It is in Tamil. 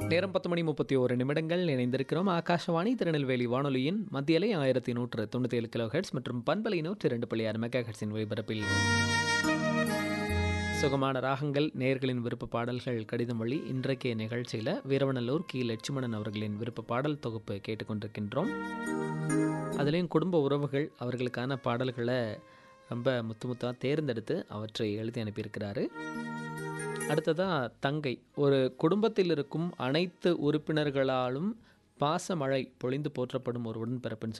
நேரம் பத்து மணி முப்பத்தி ஓரு நிமிடங்கள் இணைந்திருக்கிறோம் ஆகாஷவாணி திருநெல்வேலி வானொலியின் மத்தியலை ஆயிரத்தி நூற்று தொண்ணூற்றி ஏழு கிலோ ஹெட்ஸ் மற்றும் பண்பலை நூற்று இரண்டு புள்ளி ஆறு மெகா ஹெட்ஸின் ஒலிபரப்பில் சுகமான ராகங்கள் நேயர்களின் விருப்ப பாடல்கள் கடிதம் வழி இன்றைய நிகழ்ச்சியில் வீரவநல்லூர் கி லட்சுமணன் அவர்களின் விருப்ப பாடல் தொகுப்பு கேட்டுக்கொண்டிருக்கின்றோம் அதுலேயும் குடும்ப உறவுகள் அவர்களுக்கான பாடல்களை ரொம்ப முத்து முத்தாக தேர்ந்தெடுத்து அவற்றை எழுதி அனுப்பியிருக்கிறாரு அடுத்ததாக தங்கை ஒரு குடும்பத்தில் இருக்கும் அனைத்து உறுப்பினர்களாலும் பாசமழை பொழிந்து போற்றப்படும் ஒரு உடன்பிறப்புன்னு